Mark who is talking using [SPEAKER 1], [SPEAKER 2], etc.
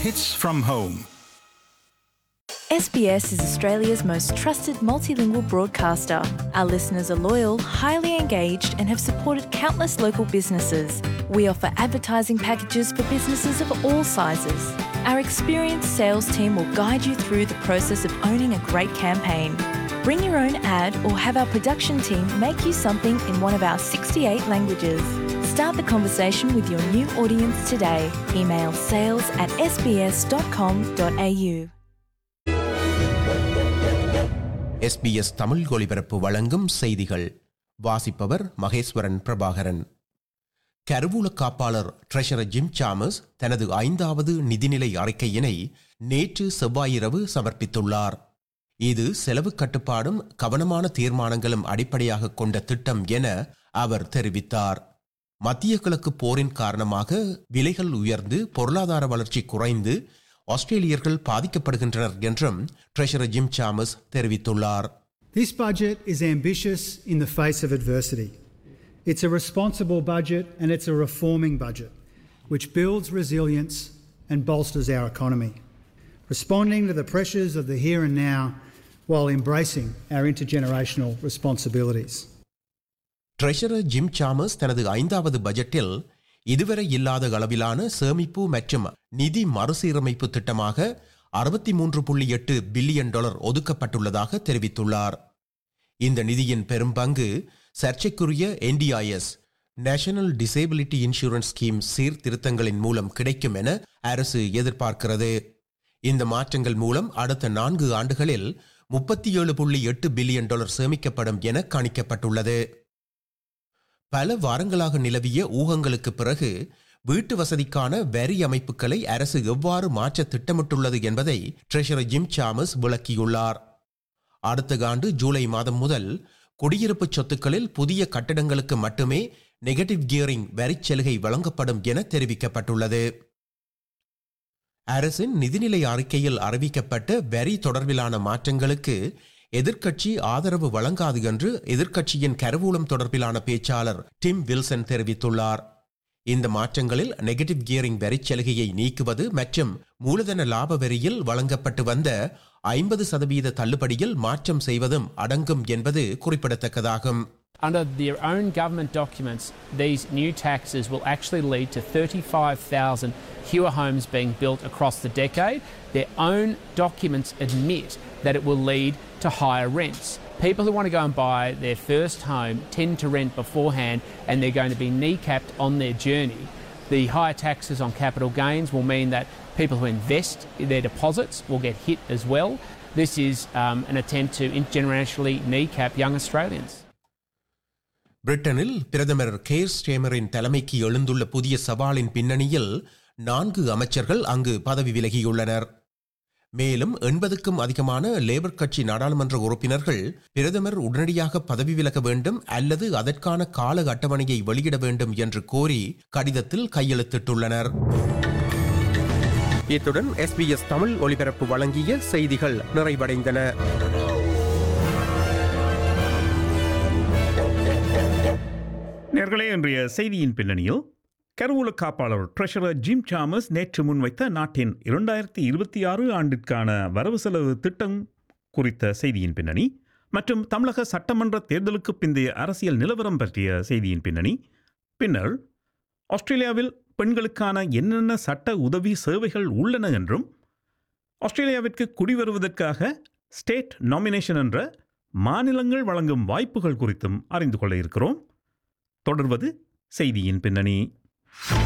[SPEAKER 1] hits from home.
[SPEAKER 2] SBS is Australia's most trusted multilingual broadcaster. Our listeners are loyal, highly engaged, and have supported countless local businesses. We offer advertising packages for businesses of all sizes. Our experienced sales team will guide you through the process of owning a great campaign. Bring your own ad or have our production team make you something in one of our 68 languages. Start the conversation with your new audience today. Email sales at sbs.com.au.
[SPEAKER 3] SBS Tamil ஒலிபரப்பு வழங்கும் செய்திகள் வாசிப்பவர் மகேஸ்வரன் பிரபாகரன் கருவூல காப்பாளர் treasurer Jim Chalmers தனது ஐந்தாவது நிதிநிலை அறிக்கையினை நேற்று செவ்வாயிரவு சமர்ப்பித்துள்ளார் இது செலவு கட்டுப்பாடும் கவனமான தீர்மானங்களும் அடிப்படையாக கொண்ட திட்டம் என அவர் தெரிவித்தார் மத்திய கிழக்கு போரின் காரணமாக விலைகள் உயர்ந்து பொருளாதார வளர்ச்சி குறைந்து ஆஸ்திரேலியர்கள் பாதிக்கப்படுகின்றனர் என்றும் ட்ரெஷரர் ஜிம் சாமஸ் தெரிவித்துள்ளார்
[SPEAKER 4] This budget is ambitious in the face of adversity. It's a responsible budget and it's a reforming budget which builds resilience and bolsters our economy, responding to the pressures of the here and now while embracing our intergenerational responsibilities.
[SPEAKER 3] Treasurer Jim Chalmers தனது ஐந்தாவது பட்ஜெட்டில் இதுவரை இல்லாத அளவிலான சேமிப்பு மற்றும் நிதி மறுசீரமைப்பு திட்டமாக அறுபத்தி மூன்று புள்ளி எட்டு பில்லியன் டாலர் ஒதுக்கப்பட்டுள்ளதாக தெரிவித்துள்ளார் இந்த நிதியின் பெரும் பங்கு சர்ச்சைக்குரிய NDIS national disability insurance scheme சீர்திருத்தங்களின் மூலம் கிடைக்கும் என அரசு எதிர்பார்க்கிறது இந்த மாற்றங்கள் மூலம் அடுத்த நான்கு ஆண்டுகளில் முப்பத்தி ஏழு புள்ளி எட்டு பில்லியன் டாலர் சேமிக்கப்படும் என கணிக்கப்பட்டுள்ளது பல வாரங்களாக நிலவிய ஊகங்களுக்கு பிறகு வீட்டு வசதிக்கான வரி அமைப்புகளை அரசு எவ்வாறு மாற்ற திட்டமிட்டுள்ளது என்பதை ட்ரெஷரர் ஜிம் சாமஸ் விளக்கியுள்ளார் அடுத்த ஆண்டு ஜூலை மாதம் முதல் குடியிருப்பு சொத்துக்களில் புதிய கட்டடங்களுக்கு மட்டுமே நெகட்டிவ் கியரிங் வரிச் சலுகை வழங்கப்படும் என தெரிவிக்கப்பட்டுள்ளது அரசின் நிதிநிலை அறிக்கையில் அறிவிக்கப்பட்ட வரி தொடர்பிலான மாற்றங்களுக்கு எதிர்க்கட்சி ஆதரவு வழங்காது என்று எதிர்க்கட்சியின் கருவூலம் தொடர்பிலான பேச்சாளர் டிம் வில்சன் தெரிவித்துள்ளார் இந்த மாற்றங்களில் நெகட்டிவ் கியரிங் வரிச் சலுகையை நீக்குவது மற்றும் மூலதன லாப வரியில் வழங்கப்பட்டு வந்த ஐம்பது சதவீத தள்ளுபடியில் மாற்றம் செய்வதும் அடங்கும் என்பது குறிப்பிடத்தக்கதாகும்
[SPEAKER 5] Under their own government documents, these new taxes will actually lead to 35,000 fewer homes being built across the decade. Their own documents admit that it will lead to higher rents. People who want to go and buy their first home tend to rent beforehand and they're going to be kneecapped on their journey. The higher taxes on capital gains will mean that people who invest their deposits will get hit as well. This is um, an attempt to intergenerationally kneecap young Australians.
[SPEAKER 3] பிரிட்டனில் பிரதமர் care ஸ்டேமரின் தலைமைக்கு எழுந்துள்ள புதிய சவாலின் பின்னணியில் நான்கு அமைச்சர்கள் அங்கு பதவி விலகியுள்ளனர் மேலும் எண்பதுக்கும் அதிகமான லேபர் கட்சி நாடாளுமன்ற உறுப்பினர்கள் பிரதமர் உடனடியாக பதவி விலக வேண்டும் அல்லது அதற்கான கால அட்டவணையை வெளியிட வேண்டும் என்று கோரி கடிதத்தில் கையெழுத்திட்டுள்ளனர் இத்துடன் எஸ்பிஎஸ் தமிழ் ஒலிபரப்பு வழங்கிய செய்திகள் நிறைவடைந்தன
[SPEAKER 6] நேர்களே இன்றைய செய்தியின் பின்னணியில் கருவூல காப்பாளர் ட்ரெஷரர் ஜிம் சாமஸ் நேற்று முன்வைத்த நாட்டின் இரண்டாயிரத்தி இருபத்தி ஆறு ஆண்டிற்கான வரவு செலவு திட்டம் குறித்த செய்தியின் பின்னணி மற்றும் தமிழக சட்டமன்ற தேர்தலுக்கு பிந்தைய அரசியல் நிலவரம் பற்றிய செய்தியின் பின்னணி பின்னர் ஆஸ்திரேலியாவில் பெண்களுக்கான என்னென்ன சட்ட உதவி சேவைகள் உள்ளன என்றும் ஆஸ்திரேலியாவிற்கு குடிவருவதற்காக ஸ்டேட் நாமினேஷன் என்ற மாநிலங்கள் வழங்கும் வாய்ப்புகள் குறித்தும் அறிந்து கொள்ள இருக்கிறோம் தொடர்வது செய்தியின் பின்னணி